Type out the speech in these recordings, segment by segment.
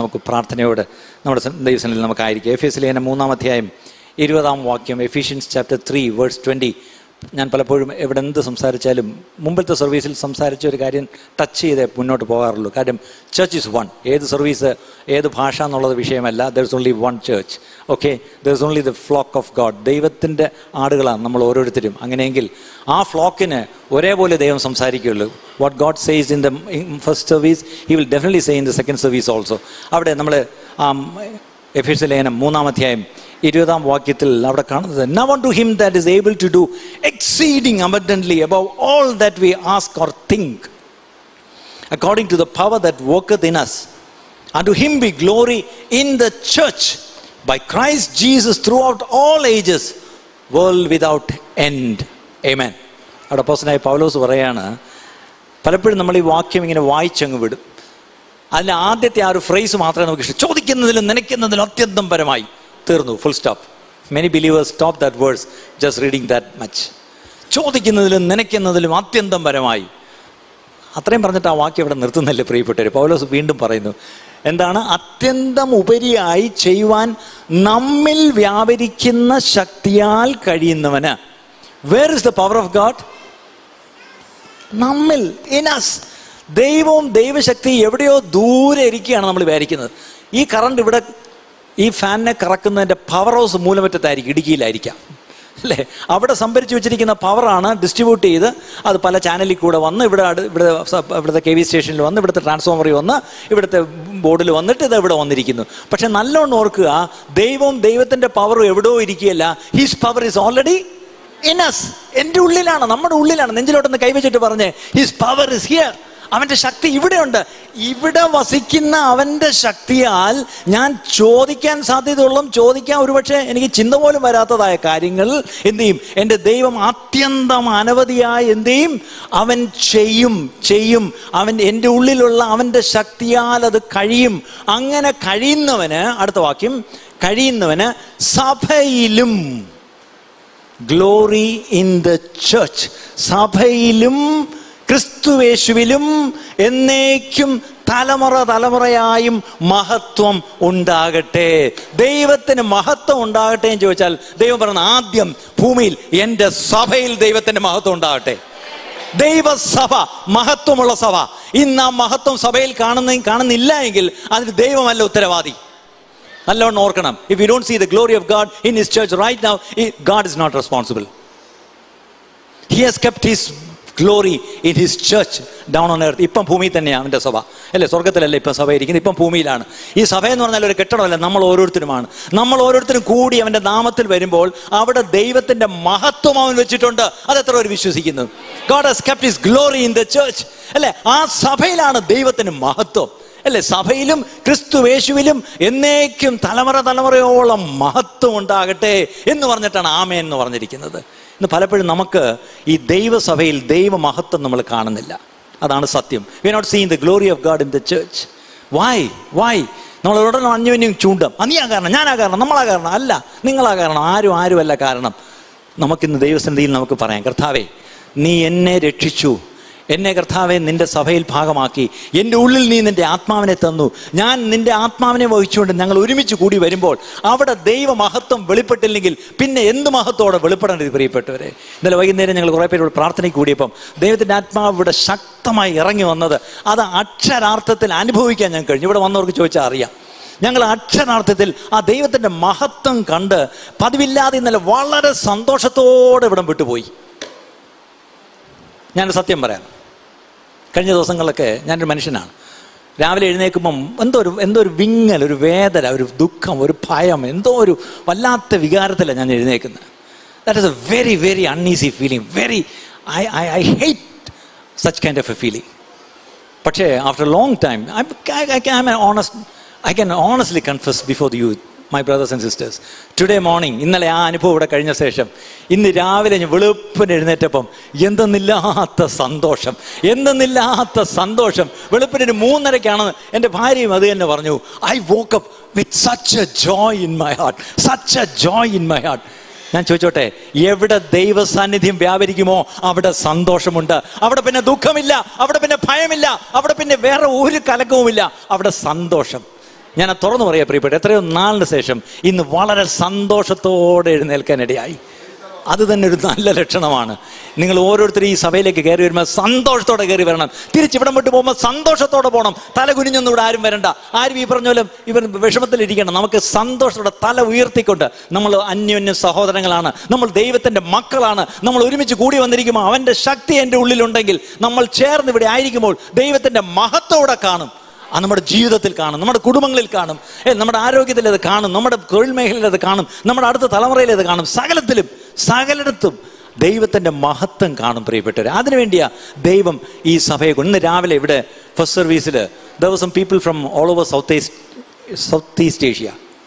നമുക്ക് പ്രാർത്ഥനയോട് നമ്മുടെ ദൈവസനിൽ നമുക്കായിരിക്കും എഫ് എസ് ലേഖനം മൂന്നാം അധ്യായം ഇരുപതാം വാക്യം Ephesians chapter three verse twenty ഞാൻ പലപ്പോഴും എവിടെ എന്ത് സംസാരിച്ചാലും മുമ്പത്തെ സർവീസിൽ സംസാരിച്ച ഒരു കാര്യം ടച്ച് ചെയ്തേ മുന്നോട്ട് പോകാറുള്ളൂ കാര്യം ചർച്ച് ഇസ് വൺ ഏത് സർവീസ് ഏത് ഭാഷ എന്നുള്ളത് വിഷയമല്ല there is only one church okay there is only the flock of God ദൈവത്തിൻ്റെ ആടുകളാണ് നമ്മൾ ഓരോരുത്തരും അങ്ങനെയെങ്കിൽ ആ ഫ്ലോക്കിന് ഒരേപോലെ ദൈവം സംസാരിക്കുകയുള്ളൂ what God says in the first service he will definitely say in the second service also അവിടെ നമ്മൾ എഫീസ് ലേഖനം മൂന്നാം അധ്യായം ഇരുപതാം വാക്യത്തിൽ അവിടെ കാണുന്നത് now to him that is able to do exceeding abundantly above all that we ask or think according to the power that worketh in us. Unto him be glory in the church by Christ Jesus throughout all ages, world without end. Amen. അവിടെ പോസനായ പൗലോസ് പറയാണ് പലപ്പോഴും നമ്മൾ ഈ വാക്യം ഇങ്ങനെ വായിച്ചങ്ങ് വിടും അതിൻ്റെ ആദ്യത്തെ ആ ഒരു ഫ്രേസ് മാത്രമേ നമുക്ക് ഇഷ്ടം ചോദിക്കുന്നതിലും നനയ്ക്കുന്നതിലും അത്യന്തം പരമായി തീർന്നു full stop many believers stop that words just reading that much ചോദിക്കുന്നതിലും നനയ്ക്കുന്നതിലും അത്യന്തം പരമായി അത്രയും പറഞ്ഞിട്ട് ആ വാക്യം ഇവിടെ നിർത്തുന്നില്ല പ്രിയപ്പെട്ടവർ പൗലോസ് വീണ്ടും പറയുന്നു എന്താണ് അത്യന്തം ഉപരിയായി ചെയ്യുവാൻ നമ്മിൽ വ്യാപരിക്കുന്ന ശക്തിയാൽ കഴിയുന്നവന് where is the power of God നമ്മിൽ ഇനസ് ദൈവവും ദൈവശക്തി എവിടെയോ ദൂരെ ഇരിക്കുകയാണ് നമ്മൾ വിചാരിക്കുന്നത് ഈ കറണ്ട് ഇവിടെ ഈ ഫാനിനെ കറക്കുന്നതിൻ്റെ പവർ ഹൗസ് മൂലമറ്റത്തായിരിക്കും ഇടുക്കിയിലായിരിക്കാം അല്ലേ അവിടെ സംഭരിച്ചു വെച്ചിരിക്കുന്ന പവറാണ് ഡിസ്ട്രിബ്യൂട്ട് ചെയ്ത് അത് പല ചാനലിൽ കൂടെ വന്ന് ഇവിടെ അടു- ഇവിടെ സ- ഇവിടുത്തെ കെ വി സ്റ്റേഷനിൽ വന്ന് ഇവിടുത്തെ ട്രാൻസ്ഫോമറിൽ വന്ന് ഇവിടുത്തെ ബോർഡിൽ വന്നിട്ട് ഇത് ഇവിടെ വന്നിരിക്കുന്നു പക്ഷെ നല്ലോണം ഓർക്കുക ദൈവവും ദൈവത്തിൻ്റെ പവറും എവിടെയോ ഇരിക്കുകയല്ല his power is already in us എൻ്റെ ഉള്ളിലാണ് നമ്മുടെ ഉള്ളിലാണ് നെഞ്ചിലോട്ടൊന്ന് കൈവച്ചിട്ട് പറഞ്ഞേ ഹിസ് പവർ ഇസ് ഹിയർ അവൻ്റെ ശക്തി ഇവിടെയുണ്ട് ഇവിടെ വസിക്കുന്ന അവൻ്റെ ശക്തിയാൽ ഞാൻ ചോദിക്കാൻ സാധ്യതയുള്ള ചോദിക്കാൻ ഒരുപക്ഷെ എനിക്ക് ചിന്ത പോലും വരാത്തതായ കാര്യങ്ങൾ എന്ത് ചെയ്യും എൻ്റെ ദൈവം അത്യന്തം അനവധിയായി എന്ത് ചെയ്യും അവൻ ചെയ്യും ചെയ്യും അവൻ എൻ്റെ ഉള്ളിലുള്ള അവൻ്റെ ശക്തിയാൽ അത് കഴിയും അങ്ങനെ കഴിയുന്നവന് അടുത്ത വാക്യം കഴിയുന്നവന് സഭയിലും ഗ്ലോറി ഇൻ ദ ചർച്ച് സഭയിലും ക്രിസ്തുവേശുവിലും എന്നേക്കും തലമുറ തലമുറയായും മഹത്വം ഉണ്ടാകട്ടെ ദൈവത്തിന് മഹത്വം ഉണ്ടാകട്ടെ എന്ന് ചോദിച്ചാൽ ദൈവം പറയുന്ന ആദ്യം ഭൂമിയിൽ എൻ്റെ സഭയിൽ ദൈവത്തിൻ്റെ മഹത്വം ഉണ്ടാകട്ടെ ദൈവസഭ മഹത്വമുള്ള സഭ ഇന്ന് ആ മഹത്വം സഭയിൽ കാണുന്ന കാണുന്നില്ല എങ്കിൽ അതിന് ദൈവമല്ല ഉത്തരവാദി നല്ലോണം ഓർക്കണം if you don't see the glory of God in his church right now God is not responsible he has kept his glory in his church down on earth ഇപ്പം ഭൂമിയിൽ തന്നെയാണ് അവൻ്റെ സഭ അല്ലേ സ്വർഗത്തിലല്ല ഇപ്പം സഭ ഇരിക്കുന്നത് ഇപ്പം ഭൂമിയിലാണ് ഈ സഭ എന്ന് പറഞ്ഞാൽ ഒരു കെട്ടിടമല്ല നമ്മൾ ഓരോരുത്തരുമാണ് നമ്മൾ ഓരോരുത്തരും കൂടി അവൻ്റെ നാമത്തിൽ വരുമ്പോൾ അവിടെ ദൈവത്തിൻ്റെ മഹത്വം അവൻ വെച്ചിട്ടുണ്ട് അത് എത്ര പേര് വിശ്വസിക്കുന്നു God has kept his glory in the church അല്ലേ ആ സഭയിലാണ് ദൈവത്തിന് മഹത്വം അല്ലേ സഭയിലും ക്രിസ്തുവേശുവിലും എന്നേക്കും തലമുറ തലമുറയോളം മഹത്വം ഉണ്ടാകട്ടെ എന്ന് പറഞ്ഞിട്ടാണ് ആമേ എന്ന് പറഞ്ഞിരിക്കുന്നത് ഇന്ന് പലപ്പോഴും നമുക്ക് ഈ ദൈവസഭയിൽ ദൈവമഹത്വം നമ്മൾ കാണുന്നില്ല അതാണ് സത്യം we not seen the glory of God in the church why why നമ്മൾ ഉടനെ അന്യോന്യം ചൂണ്ടും ആ നീയാ കാരണം ഞാനാ കാരണം നമ്മളാ കാരണം അല്ല നിങ്ങളാ കാരണം ആരും ആരുമല്ല കാരണം നമുക്കിന്ന് ദൈവസന്നിധിയിൽ നമുക്ക് പറയാം കർത്താവേ നീ എന്നെ രക്ഷിച്ചു എന്നെ കർത്താവെ നിന്റെ സഭയിൽ ഭാഗമാക്കി എൻ്റെ ഉള്ളിൽ നീ നിന്റെ ആത്മാവിനെ തന്നു ഞാൻ നിന്റെ ആത്മാവിനെ വഹിച്ചുകൊണ്ട് ഞങ്ങൾ ഒരുമിച്ച് കൂടി വരുമ്പോൾ അവിടെ ദൈവമഹത്വം വെളിപ്പെട്ടില്ലെങ്കിൽ പിന്നെ എന്ത് മഹത്വത്തോടെ വെളിപ്പെടേണ്ടത് പ്രിയപ്പെട്ടവരെ ഇന്നലെ വൈകുന്നേരം ഞങ്ങൾ കുറേ പേരോട് പ്രാർത്ഥനയ്ക്ക് കൂടിയപ്പം ദൈവത്തിൻ്റെ ആത്മാവ് ഇവിടെ ശക്തമായി ഇറങ്ങി വന്നത് അത് അക്ഷരാർത്ഥത്തിൽ അനുഭവിക്കാൻ ഞാൻ കഴിഞ്ഞു ഇവിടെ വന്നവർക്ക് ചോദിച്ചാൽ അറിയാം ഞങ്ങൾ അക്ഷരാർത്ഥത്തിൽ ആ ദൈവത്തിൻ്റെ മഹത്വം കണ്ട് പതിവില്ലാതെ ഇന്നലെ വളരെ സന്തോഷത്തോടെ ഇവിടം വിട്ടുപോയി ഞാൻ സത്യം പറയാം കഴിഞ്ഞ ദിവസങ്ങളിലൊക്കെ ഞാനൊരു മനുഷ്യനാണ് രാവിലെ എഴുന്നേൽക്കുമ്പം എന്തോ ഒരു എന്തോ ഒരു വിങ്ങൽ ഒരു വേദന ഒരു ദുഃഖം ഒരു ഭയം എന്തോ ഒരു വല്ലാത്ത വികാരത്തിലാണ് ഞാൻ എഴുന്നേക്കുന്നത് that is a very very uneasy feeling very I I I hate such kind of a feeling പക്ഷേ after long time I am honest I can honestly confess before the youth my brothers and sisters today morning ഇന്നലെ ആ അനുഭവം ഇവിടെ കഴിഞ്ഞ ശേഷം ഇന്ന് രാവിലെ ഞാൻ വെളുപ്പിന് എഴുന്നേറ്റപ്പം എന്തെന്നില്ലാത്ത സന്തോഷം എന്തെന്നില്ലാത്ത സന്തോഷം വെളുപ്പിന് മൂന്നരയ്ക്കാണ് എൻ്റെ ഭാര്യയും അത് തന്നെ പറഞ്ഞു I woke up with such a joy in my heart such a joy in my heart ഞാൻ ചോദിച്ചോട്ടെ എവിടെ ദൈവ സാന്നിധ്യം വ്യാപരിക്കുമോ അവിടെ സന്തോഷമുണ്ട് അവിടെ പിന്നെ ദുഃഖമില്ല അവിടെ പിന്നെ ഭയമില്ല അവിടെ പിന്നെ വേറെ ഒരു കലക്കവുമില്ല അവിടെ സന്തോഷം ഞാൻ അത് തുറന്നു പറയാം പ്രിയപ്പെട്ട എത്രയോ നാളിന് ശേഷം ഇന്ന് വളരെ സന്തോഷത്തോടെ എഴുന്നേൽക്കാനിടയായി അത് തന്നെ ഒരു നല്ല ലക്ഷണമാണ് നിങ്ങൾ ഓരോരുത്തരും ഈ സഭയിലേക്ക് കയറി വരുമ്പോൾ സന്തോഷത്തോടെ കയറി വരണം തിരിച്ച് ഇവിടം വിട്ട് പോകുമ്പോൾ സന്തോഷത്തോടെ പോകണം തല കുനിഞ്ഞൊന്നും ഇവിടെ ആരും വരണ്ട ആരും ഈ പറഞ്ഞ പോലെ ഇവർ വിഷമത്തിലിരിക്കണം നമുക്ക് സന്തോഷത്തോടെ തല ഉയർത്തിക്കൊണ്ട് നമ്മൾ അന്യോന്യ സഹോദരങ്ങളാണ് നമ്മൾ ദൈവത്തിൻ്റെ മക്കളാണ് നമ്മൾ ഒരുമിച്ച് കൂടി വന്നിരിക്കുമ്പോൾ അവൻ്റെ ശക്തി എൻ്റെ ഉള്ളിലുണ്ടെങ്കിൽ നമ്മൾ ചേർന്ന് ഇവിടെ ആയിരിക്കുമ്പോൾ ദൈവത്തിൻ്റെ മഹത്വം കാണും അത് നമ്മുടെ ജീവിതത്തിൽ കാണും നമ്മുടെ കുടുംബങ്ങളിൽ കാണും ഏ, നമ്മുടെ ആരോഗ്യത്തിൽ അത് കാണും നമ്മുടെ തൊഴിൽ മേഖലയിൽ അത് കാണും നമ്മുടെ അടുത്ത തലമുറയിൽ അത് കാണും സകലത്തിലും സകലയിടത്തും ദൈവത്തിൻ്റെ മഹത്വം കാണും പ്രിയപ്പെട്ടവർ അതിനുവേണ്ടിയാ ദൈവം ഈ സഭയെ കൊണ്ട് ഇന്ന് രാവിലെ ഇവിടെ ഫസ്റ്റ് സർവീസിൽ ദിവസം people from all over south east south east Asia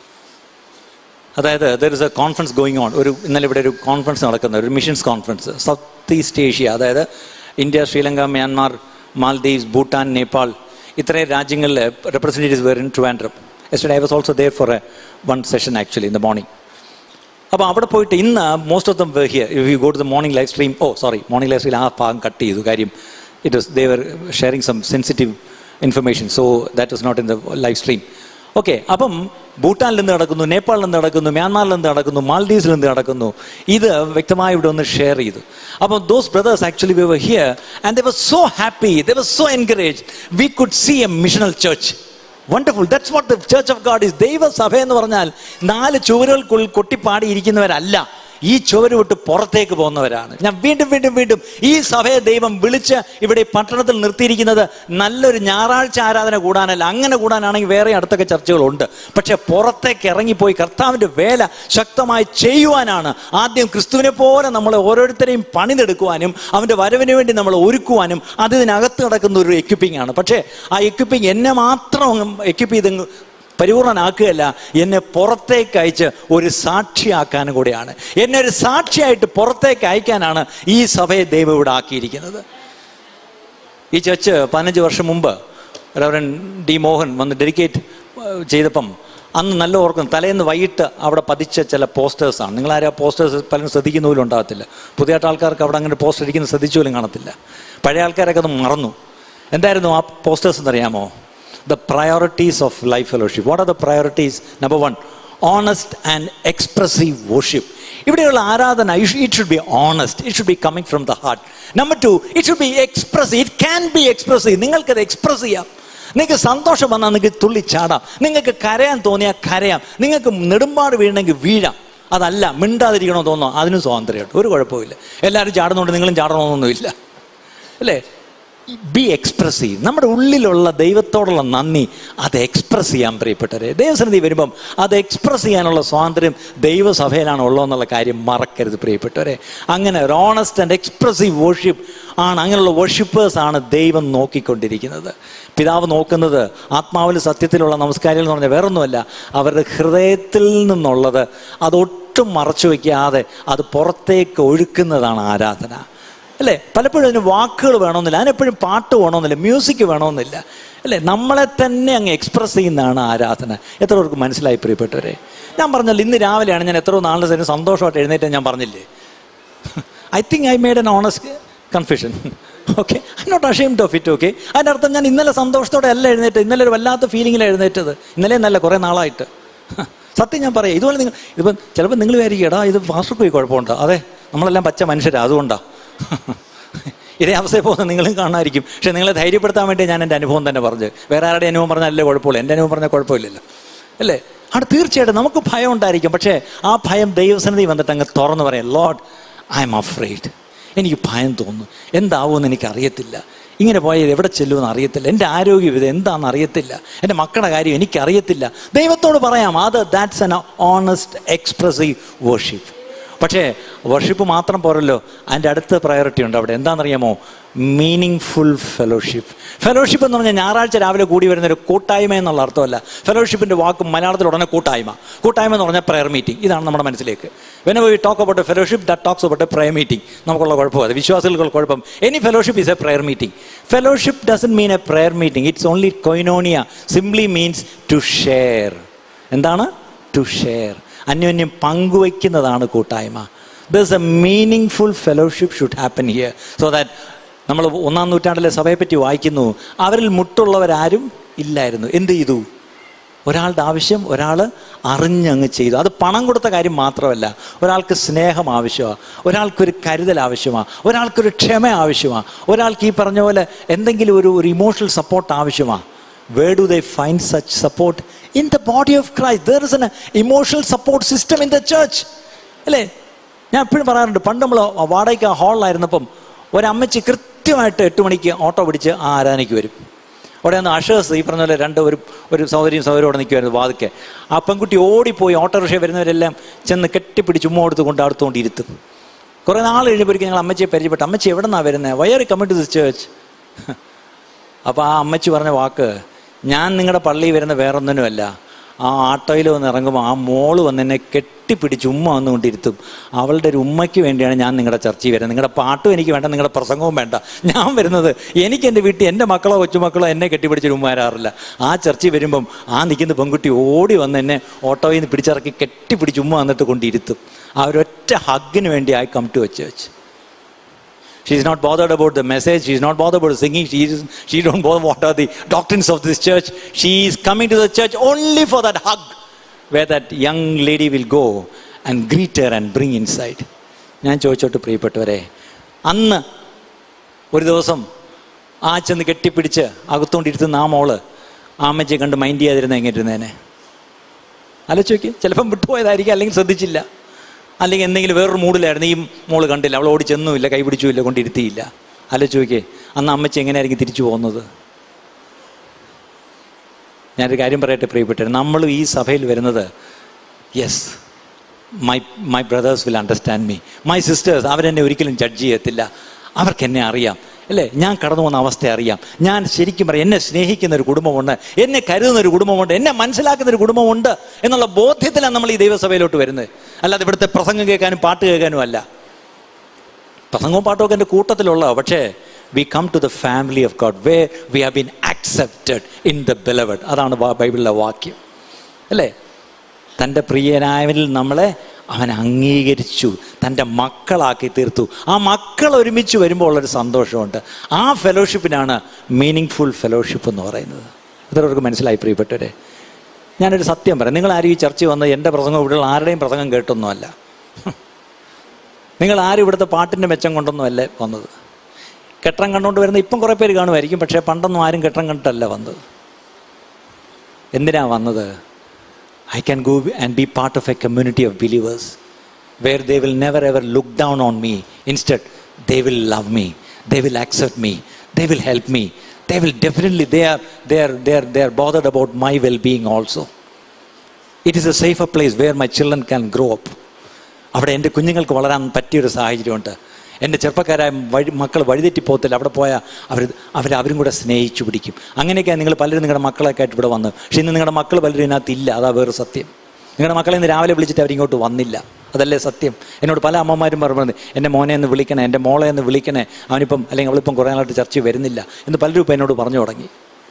അതായത് there is a conference going on ഒരു ഇന്നലെ ഇവിടെ ഒരു കോൺഫറൻസ് നടക്കുന്ന ഒരു missions conference south east Asia അതായത് ഇന്ത്യ ശ്രീലങ്ക മ്യാൻമാർ മാൽദീവ്സ് ഭൂട്ടാൻ നേപ്പാൾ ഇത്രയും രാജ്യങ്ങളിലെ representatives were in Trivandrum yesterday I was also there for a one session actually in the morning അപ്പോൾ അവിടെ പോയിട്ട് ഇന്ന് most of them here you go to the morning live stream oh sorry morning live stream ആ ഭാഗം cut ചെയ്തു കാര്യം it was they were sharing some sensitive information so that was not in the live stream okay അപ്പം ഭൂട്ടാനിൽ നിന്ന് നടക്കുന്നു നേപ്പാളിൽ നിന്ന് നടക്കുന്നു മ്യാൻമാറിൽ നിന്ന് നടക്കുന്നു മാൽഡീവ്സിൽ നിന്ന് നടക്കുന്നു ഇത് വ്യക്തമായി ഇവിടെ ഒന്ന് ഷെയർ ചെയ്തു അപ്പം those brothers actually we were here and they were so happy they were so encourage we could see a missional church wonderful that's what the church of God is ദൈവസഭ എന്ന് പറഞ്ഞാൽ നാല് ചുവരുകൾക്കുള്ളിൽ കൊട്ടിപ്പാടിയിരിക്കുന്നവരല്ല ഈ ചുവര് വിട്ട് പുറത്തേക്ക് പോകുന്നവരാണ് ഞാൻ വീണ്ടും വീണ്ടും വീണ്ടും ഈ സഭയെ ദൈവം വിളിച്ച് ഇവിടെ ഈ പട്ടണത്തിൽ നിർത്തിയിരിക്കുന്നത് നല്ലൊരു ഞായറാഴ്ച ആരാധന കൂടാനല്ല അങ്ങനെ കൂടാനാണെങ്കിൽ വേറെ അടുത്തൊക്കെ ചർച്ചകളുണ്ട് പക്ഷെ പുറത്തേക്ക് ഇറങ്ങിപ്പോയി കർത്താവിൻ്റെ വേല ശക്തമായി ചെയ്യുവാനാണ് ആദ്യം ക്രിസ്തുവിനെ പോലെ നമ്മളെ ഓരോരുത്തരെയും പണിതെടുക്കുവാനും അവൻ്റെ വരവിന് വേണ്ടി നമ്മൾ ഒരുക്കുവാനും അത് ഇതിനകത്ത് നടക്കുന്ന ഒരു എക്യുപ്പിംഗ് ആണ് പക്ഷേ ആ എക്യുപ്പിംഗ് എന്നെ മാത്രം എക്യുപ്പ് ചെയ്ത് പരിപൂർണനാക്കുകയല്ല എന്നെ പുറത്തേക്ക് അയച്ച് ഒരു സാക്ഷിയാക്കാനും കൂടെയാണ് എന്നെ ഒരു സാക്ഷിയായിട്ട് പുറത്തേക്ക് അയക്കാനാണ് ഈ സഭയെ ദൈവം ഇവിടെ ആക്കിയിരിക്കുന്നത് ഈ ചർച്ച് പതിനഞ്ച് വർഷം മുമ്പ് റവറൻ ഡി മോഹൻ വന്ന് ഡെഡിക്കേറ്റ് ചെയ്തപ്പം അന്ന് നല്ല ഓർക്കും തലേന്ന് വൈകിട്ട് അവിടെ പതിച്ച ചില പോസ്റ്റേഴ്സാണ് നിങ്ങളാരും ആ പോസ്റ്റേഴ്സ് പലരും ശ്രദ്ധിക്കുന്ന പോലും ഉണ്ടാകത്തില്ല പുതിയതായിട്ട് ആൾക്കാർക്ക് അവിടെ അങ്ങനെ പോസ്റ്റർ ഇരിക്കുന്ന ശ്രദ്ധിച്ചു പോലും കാണത്തില്ല പഴയ ആൾക്കാരൊക്കെ അത് മറന്നു എന്തായിരുന്നു ആ പോസ്റ്റേഴ്സ് എന്നറിയാമോ the priorities of life fellowship what are the priorities number one honest and expressive worship ഇവിടെയുള്ള ആരാധന it should be honest it should be coming from the heart number two it should be expressive it can be expressive നിങ്ങൾക്കത് express ചെയ്യാം നിങ്ങൾക്ക് സന്തോഷം വന്നാൽ നിങ്ങൾക്ക് തുള്ളി ചാടാം നിങ്ങൾക്ക് കരയാൻ തോന്നിയാൽ കരയാം നിങ്ങൾക്ക് നെടുമ്പാട് വീഴണമെങ്കിൽ വീഴാം അതല്ല മിണ്ടാതിരിക്കണോ തോന്നോ അതിനും സ്വാതന്ത്ര്യമുണ്ട് ഒരു കുഴപ്പമില്ല എല്ലാവരും ചാടുന്നുണ്ട് നിങ്ങളും ചാടണമെന്നൊന്നുമില്ല അല്ലേ ബി എക്സ്പ്രസീവ് നമ്മുടെ ഉള്ളിലുള്ള ദൈവത്തോടുള്ള നന്ദി അത് എക്സ്പ്രസ് ചെയ്യാൻ പ്രിയപ്പെട്ടവരെ ദൈവസന്നിധി വരുമ്പം അത് എക്സ്പ്രസ് ചെയ്യാനുള്ള സ്വാതന്ത്ര്യം ദൈവസഭയിലാണ് ഉള്ളതെന്നുള്ള കാര്യം മറക്കരുത് പ്രിയപ്പെട്ടവരെ അങ്ങനെ ഒരു ഓണസ്റ്റ് ആൻഡ് എക്സ്പ്രസീവ് വർഷിപ്പ് ആണ് അങ്ങനെയുള്ള വർഷിപ്പേഴ്സ് ആണ് ദൈവം നോക്കിക്കൊണ്ടിരിക്കുന്നത് പിതാവ് നോക്കുന്നത് ആത്മാവിൽ സത്യത്തിലുള്ള നമസ്കാരികൾ എന്ന് പറഞ്ഞാൽ വേറൊന്നുമല്ല അവരുടെ ഹൃദയത്തിൽ നിന്നുള്ളത് അതൊട്ടും മറച്ചു വയ്ക്കാതെ അത് പുറത്തേക്ക് ഒഴുക്കുന്നതാണ് ആരാധന അല്ലേ പലപ്പോഴും അതിന് വാക്കുകൾ വേണമെന്നില്ല അതിനെപ്പോഴും പാട്ട് വേണമെന്നില്ല മ്യൂസിക് വേണമെന്നില്ല അല്ലേ നമ്മളെ തന്നെ അങ്ങ് എക്സ്പ്രസ് ചെയ്യുന്നതാണ് ആരാധന എത്ര പേർക്ക് മനസ്സിലായി പ്രിയപ്പെട്ടവരെ ഞാൻ പറഞ്ഞല്ലോ ഇന്ന് രാവിലെയാണ് ഞാൻ എത്രയോ നാളിന് ശേഷം സന്തോഷമായിട്ട് എഴുന്നേറ്റ് ഞാൻ പറഞ്ഞില്ലേ I think I made an honest confusion okay I not ashamed of it okay അതിൻ്റെ അർത്ഥം ഞാൻ ഇന്നലെ സന്തോഷത്തോടെ അല്ല എഴുന്നേറ്റ് ഇന്നലെ ഒരു വല്ലാത്ത ഫീലിങ്ങിൽ എഴുന്നേറ്റത് ഇന്നലെ നല്ല കുറേ നാളായിട്ട് സത്യം ഞാൻ പറയാം ഇതുപോലെ നിങ്ങൾ ഇതിപ്പം ചിലപ്പോൾ നിങ്ങൾ വിചാരിക്കും എടാ ഇത് ഫാസ്റ്റ് പോയി കുഴപ്പമുണ്ടോ അതെ നമ്മളെല്ലാം പച്ച മനുഷ്യരാണ് അതുകൊണ്ടാണ് ഇതേ അവസ്ഥയിൽ പോകുന്ന നിങ്ങളും കാണാമായിരിക്കും പക്ഷെ നിങ്ങളെ ധൈര്യപ്പെടുത്താൻ വേണ്ടി ഞാൻ എൻ്റെ അനുഭവം തന്നെ പറഞ്ഞു വേറെ ആരുടെ അനുഭവം പറഞ്ഞാലല്ലേ കുഴപ്പമില്ല എൻ്റെ അനുഭവം പറഞ്ഞാൽ കുഴപ്പമില്ലല്ലോ അല്ലേ അവിടെ തീർച്ചയായിട്ടും നമുക്ക് ഭയം ഉണ്ടായിരിക്കും പക്ഷേ ആ ഭയം ദൈവസന്നിധി വന്നിട്ട് അങ്ങ് തുറന്ന് പറയാം ലോഡ് ഐ എം അഫ്രൈഡ് എനിക്ക് ഭയം തോന്നുന്നു എന്താവുമെന്ന് എനിക്കറിയത്തില്ല ഇങ്ങനെ പോയാൽ എവിടെ ചെല്ലുമെന്ന് അറിയത്തില്ല എൻ്റെ ആരോഗ്യം ഇത് എന്താണെന്ന് അറിയത്തില്ല എൻ്റെ മക്കളുടെ കാര്യം എനിക്കറിയത്തില്ല ദൈവത്തോട് പറയാം അത് that's an honest expressive worship പക്ഷേ വർഷിപ്പ് മാത്രം പോരല്ലോ അതിൻ്റെ അടുത്ത പ്രയോറിറ്റി ഉണ്ട് അവിടെ എന്താണെന്നറിയാമോ മീനിങ് ഫുൾ ഫെലോഷിപ്പ് ഫെലോഷിപ്പ് എന്ന് പറഞ്ഞാൽ ഞായറാഴ്ച രാവിലെ കൂടി വരുന്ന ഒരു കൂട്ടായ്മ എന്നുള്ള അർത്ഥമല്ല ഫെലോഷിപ്പിൻ്റെ വാക്ക് മലയാളത്തിൽ ഉടനെ കൂട്ടായ്മ കൂട്ടായ്മ എന്ന് പറഞ്ഞാൽ പ്രയർ മീറ്റിംഗ് ഇതാണ് നമ്മുടെ മനസ്സിലേക്ക് when we talk about a fellowship that talks about a prayer meeting നമുക്കുള്ള കുഴപ്പം അത് വിശ്വാസികൾക്കുള്ള കുഴപ്പം any fellowship is a prayer meeting fellowship doesn't mean a prayer meeting it's only കൊയിനോണിയ സിംപ്ലി മീൻസ് ടു ഷെയർ എന്താണ് ടു ഷെയർ അന്യോന്യം പങ്കുവയ്ക്കുന്നതാണ് കൂട്ടായ്മ thus a meaningful fellowship should happen here so that നമ്മൾ ഒന്നാം നൂറ്റാണ്ടിലെ സഭയെപ്പറ്റി വായിക്കുന്നു അവരിൽ മുട്ടുള്ളവരാരും ഇല്ലായിരുന്നു എന്ത് ചെയ്തു ഒരാളുടെ ആവശ്യം ഒരാൾ അറിഞ്ഞങ്ങ് ചെയ്തു അത് പണം കൊടുത്ത കാര്യം മാത്രമല്ല ഒരാൾക്ക് സ്നേഹം ആവശ്യമാണ് ഒരാൾക്കൊരു കരുതൽ ആവശ്യമാണ് ഒരാൾക്കൊരു ക്ഷമ ആവശ്യമാണ് ഒരാൾക്ക് ഈ പറഞ്ഞ പോലെ എന്തെങ്കിലും ഒരു ഒരു ഇമോഷണൽ സപ്പോർട്ട് ആവശ്യമാണ് where do they find such support in the body of Christ there is an emotional support system in the church അല്ലേ ഞാൻ എപ്പോഴും പറയാറുണ്ട് പണ്ട് നമ്മൾ വാടകയ്ക്ക് ഹാളിലായിരുന്നപ്പം ഒരമ്മച്ചി കൃത്യമായിട്ട് എട്ട് മണിക്ക് ഓട്ടോ പിടിച്ച് ആ ആരാധനയ്ക്ക് വരും അവിടെ നിന്ന് അഷേഴ്സ് ഈ പറഞ്ഞ പോലെ രണ്ട് ഒരു ഒരു സഹോദരിയും സഹോദരും അവിടെ നിൽക്കുമായിരുന്നു വാതിക്കെ ആ പെൺകുട്ടി ഓടിപ്പോയി ഓട്ടോറിക്ഷ വരുന്നവരെല്ലാം ചെന്ന് കെട്ടിപ്പിടിച്ച് ഉമ്മ കൊടുത്ത് കൊണ്ട് അടുത്തുകൊണ്ട് ഇരുത്തും കുറേ നാൾ കഴിഞ്ഞപ്പോഴേക്കും ഞങ്ങൾ അമ്മച്ചിയെ പരിചയപ്പെട്ടു അമ്മച്ചി എവിടെ നിന്നാണ് വരുന്നത് we're coming to this church അപ്പോൾ ആ അമ്മച്ചി പറഞ്ഞ വാക്ക് ഞാൻ നിങ്ങളുടെ പള്ളിയിൽ വരുന്ന വേറൊന്നിനുമല്ല ആ ആട്ടോയിൽ വന്ന് ഇറങ്ങുമ്പോൾ ആ മോള് വന്ന് എന്നെ കെട്ടിപ്പിടിച്ച് ഉമ്മ വന്നുകൊണ്ടിരുത്തും അവളുടെ ഒരു ഉമ്മയ്ക്ക് വേണ്ടിയാണ് ഞാൻ നിങ്ങളുടെ ചർച്ചയിൽ വരുന്നത് നിങ്ങളുടെ പാട്ടും എനിക്ക് വേണ്ട നിങ്ങളുടെ പ്രസംഗവും വേണ്ട ഞാൻ വരുന്നത് എനിക്ക് എൻ്റെ വീട്ടിൽ എൻ്റെ മക്കളോ കൊച്ചുമക്കളോ എന്നെ കെട്ടിപ്പിടിച്ചൊരു ഉമ്മ വരാറില്ല ആ ചർച്ചയിൽ വരുമ്പം ആ നിൽക്കുന്ന പെൺകുട്ടി ഓടി വന്ന് എന്നെ ഓട്ടോയിൽ നിന്ന് പിടിച്ചിറക്കി കെട്ടിപ്പിടിച്ച് ഉമ്മ വന്നിട്ട് കൊണ്ടിരുത്തും ആ ഒരൊറ്റ ഹഗ്ഗിന് വേണ്ടി ആയി കം ടു വെച്ച് വെച്ച് She is not bothered about the message. She is not bothered about singing. She is, she don't bother what are the doctrines of this church. She is coming to the church only for that hug, where that young lady will go and greet her and bring inside. ഞാൻ ചോദിച്ചോട്ട് പ്രിയപ്പെട്ടവരെ അന്ന് ഒരു ദിവസം ആ ചെന്ന് കെട്ടിപ്പിടിച്ച് അകത്തോണ്ടിരുത്തുന്ന ആ മോള് ആ അമ്മച്ചയെ കണ്ട് മൈൻഡ് ചെയ്യാതിരുന്ന എങ്ങനെയിരുന്നേനെ ആലോചിച്ച് ചിലപ്പം വിട്ടുപോയതായിരിക്കും അല്ലെങ്കിൽ ശ്രദ്ധിച്ചില്ല അല്ലെങ്കിൽ എന്തെങ്കിലും വേറൊരു മൂഡിലായിരുന്നു ഈ മോള് കണ്ടില്ല അവൾ ഓടി ചെന്നുമില്ല കൈ പിടിച്ചുമില്ല കൊണ്ടിരുത്തിയില്ല ആലോചിച്ച് നോക്കിയേ അന്ന് അമ്മച്ചി എങ്ങനെയായിരിക്കും തിരിച്ചു പോകുന്നത് ഞാനൊരു കാര്യം പറയട്ടെ പ്രിയപ്പെട്ടവർ നമ്മളും ഈ സഭയിൽ വരുന്നത് yes my my brothers will understand me my sisters അവരെന്നെ ഒരിക്കലും ജഡ്ജ് ചെയ്യത്തില്ല അവർക്ക് എന്നെ അറിയാം അല്ലേ ഞാൻ കടന്നു പോകുന്ന അവസ്ഥ അറിയാം ഞാൻ ശരിക്കും പറയാം എന്നെ സ്നേഹിക്കുന്ന ഒരു കുടുംബമുണ്ട് എന്നെ കരുതുന്ന ഒരു കുടുംബമുണ്ട് എന്നെ മനസ്സിലാക്കുന്ന ഒരു കുടുംബമുണ്ട് എന്നുള്ള ബോധ്യത്തിലാണ് നമ്മൾ ഈ ദൈവസഭയിലോട്ട് വരുന്നത് അല്ലാതെ ഇവിടുത്തെ പ്രസംഗം കേൾക്കാനും പാട്ട് കേൾക്കാനും അല്ല പ്രസംഗവും പാട്ടും ഒക്കെ എൻ്റെ കൂട്ടത്തിലുള്ള പക്ഷേ we come to the family of God way we have been accepted in the beloved അതാണ് ബ- ബൈബിളിലെ വാക്യം അല്ലേ തൻ്റെ പ്രിയനായവനിൽ നമ്മളെ അവൻ അംഗീകരിച്ചു തൻ്റെ മക്കളാക്കി തീർത്തു ആ മക്കൾ ഒരുമിച്ച് വരുമ്പോൾ ഉള്ളൊരു സന്തോഷമുണ്ട് ആ ഫെലോഷിപ്പിനാണ് മീനിങ് ഫുൾ ഫെലോഷിപ്പ് എന്ന് പറയുന്നത് ഇത്രവർക്ക് മനസ്സിലായി പ്രിയപ്പെട്ടവരെ ഞാനൊരു സത്യം പറയാം നിങ്ങൾ ആരും ഈ ചർച്ച വന്ന് എൻ്റെ പ്രസംഗം ഇവിടെയുള്ള ആരുടെയും പ്രസംഗം കേട്ടൊന്നുമല്ല നിങ്ങൾ ആരും ഇവിടുത്തെ പാട്ടിൻ്റെ മെച്ചം കൊണ്ടൊന്നുമല്ല വന്നത് കെട്ടം കണ്ടുകൊണ്ട് വരുന്ന ഇപ്പം കുറേ പേര് കാണുമായിരിക്കും പക്ഷേ പണ്ടൊന്നും ആരും കെട്ടം കണ്ടിട്ടല്ല വന്നത് എന്തിനാ വന്നത് I can go and be part of a community of believers where they will never ever look down on me instead they will love me they will accept me they will help me they will definitely they are they are they are they are bothered about my well being also it is a safer place where my children can grow up അവിടെ എൻ്റെ കുഞ്ഞുങ്ങൾക്ക് വളരാൻ പറ്റിയൊരു സാഹചര്യമുണ്ട് എൻ്റെ ചെറുപ്പക്കാരായ വഴി മക്കൾ വഴിതെറ്റി പോകത്തില്ല അവിടെ പോയാൽ അവർ അവർ അവരും കൂടെ സ്നേഹിച്ചു പിടിക്കും അങ്ങനെയൊക്കെയാണ് നിങ്ങൾ പലരും നിങ്ങളുടെ മക്കളൊക്കെ ആയിട്ട് ഇവിടെ വന്നത് പക്ഷേ ഇന്ന് നിങ്ങളുടെ മക്കൾ പലരും ഇതിനകത്ത് ഇല്ല അതാ വേറെ സത്യം നിങ്ങളുടെ മക്കളെ ഇന്ന് രാവിലെ വിളിച്ചിട്ട് അവരിങ്ങോട്ട് വന്നില്ല അതല്ലേ സത്യം എന്നോട് പല അമ്മമാരും പറഞ്ഞത് എൻ്റെ മോനെ ഒന്ന് വിളിക്കണേ എൻ്റെ മോളെ ഒന്ന് വിളിക്കണേ അവനിപ്പം അല്ലെങ്കിൽ അവളിപ്പം കുറേ നാളായിട്ട് ചർച്ച വരുന്നില്ല എന്ന് പലരും ഇപ്പം എന്നോട് പറഞ്ഞു തുടങ്ങി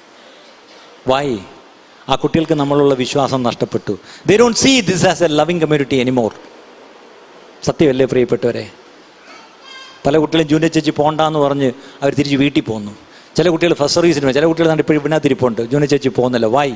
വായി ആ കുട്ടികൾക്ക് നമ്മളുള്ള വിശ്വാസം നഷ്ടപ്പെട്ടു they don't see this as a loving community anymore സത്യമല്ലേ പ്രിയപ്പെട്ടവരെ പല കുട്ടികളും ജൂനിയർ ചേച്ചി പോണ്ടെന്ന് പറഞ്ഞ് അവർ തിരിച്ച് വീട്ടിൽ പോന്നു ചില കുട്ടികൾ ഫസ്റ്റ് സർവീസിന് പോയി ചില കുട്ടികൾ കണ്ട് ഇപ്പോഴും ഇതിനകത്ത് ഇരിപ്പുണ്ട് ജൂനിയർ ചേച്ചി പോകുന്നില്ല why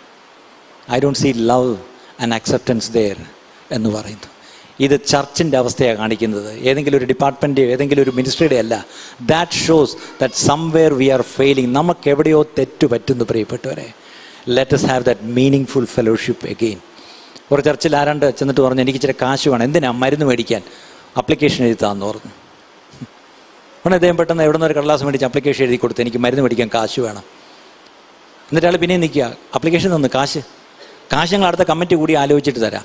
I don't see love and acceptance there എന്ന് പറയുന്നു ഇത് ചർച്ചിൻ്റെ അവസ്ഥയാണ് കാണിക്കുന്നത് ഏതെങ്കിലും ഒരു ഡിപ്പാർട്ട്മെൻറ്റ് ഏതെങ്കിലും ഒരു മിനിസ്ട്രിയുടെ അല്ല that shows that somewhere we are failing നമുക്ക് എവിടെയോ തെറ്റ് പറ്റുന്നു പ്രിയപ്പെട്ടവരെ let's have that meaningful fellowship again ഒരു ചർച്ചിൽ ആരാണ്ട് ചെന്നിട്ട് പറഞ്ഞു എനിക്ക് ഇച്ചിരി കാശ് വേണം എന്തിനാ മരുന്ന് മേടിക്കാൻ അപ്ലിക്കേഷൻ എഴുതാന്ന് പറഞ്ഞു ഉടനെ അദ്ദേഹം പെട്ടെന്ന് എവിടെ നിന്ന് ഒരു കടലാസ് മേടിച്ച് അപ്ലിക്കേഷൻ എഴുതി കൊടുത്ത് എനിക്ക് മരുന്ന് മേടിക്കാൻ കാശ് വേണം എന്നിട്ട് ആൾ പിന്നെയും നിൽക്കുക അപ്ലിക്കേഷൻ തന്നു കാശ് കാശ് ഞങ്ങൾ അടുത്ത കമ്മിറ്റി കൂടി ആലോചിച്ചിട്ട് തരാം